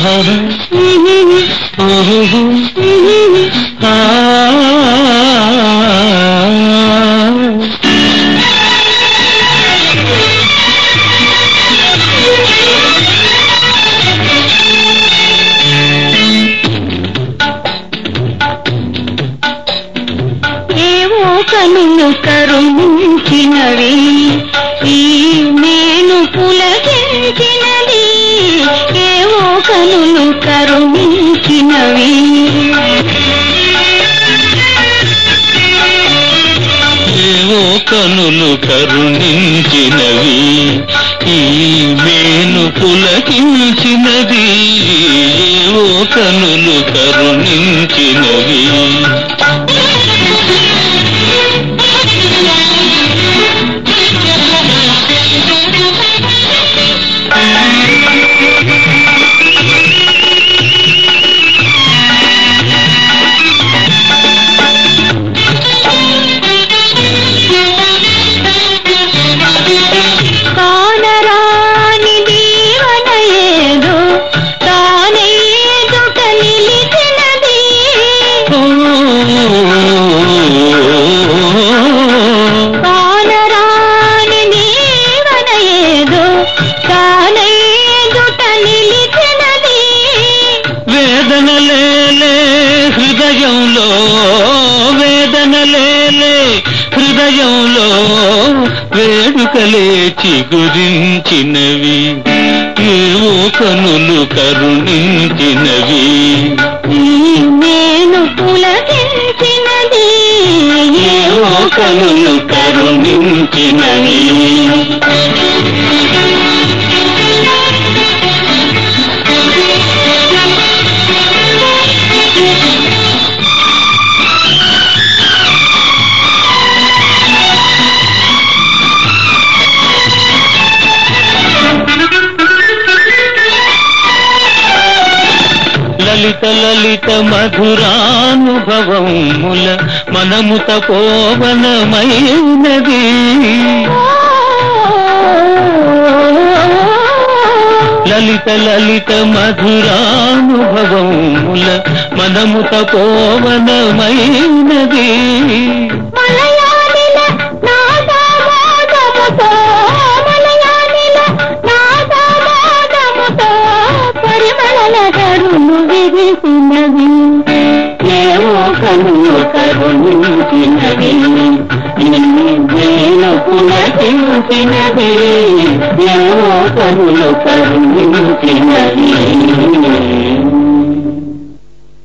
ఓహో ఆ ఏవో కనులు కరుణించినవి ఈ నేను పులకించినది ఏవో కనులు కరుణించినవి ఏవో కనులు కరుణించినవి ఈ మేలు పులకించినది ఏవో కనులు కరుణించినవి కానరాని దీవన ఏదో తానే ఎదుట నిలిచినది కానరాని దీవన ఏదో తానే ఎదుట నిలిచినది వేదన లేలే హృదయంలో వేదన లేలే హృదయంలో వేడుకలేచి గురించినవి ఏవో కనులు కరుణించినవి ఈ నేను పులకించినది ఏవో కనులు కరుణించినవి లలిత లలిత మధురానుభవముల మనము తపోవనమైనది లలిత లలిత మధురానుభవముల మనము తపోవనమైనది మలయాళిల నాదమోదముతో మలయాళిల నాదమోదముతో పరిమళల కరుణు విరిసినవి ఏవో కనులు కరుణించినవి నేను పులకించినవి ఏవో కనులు కరుణించినవి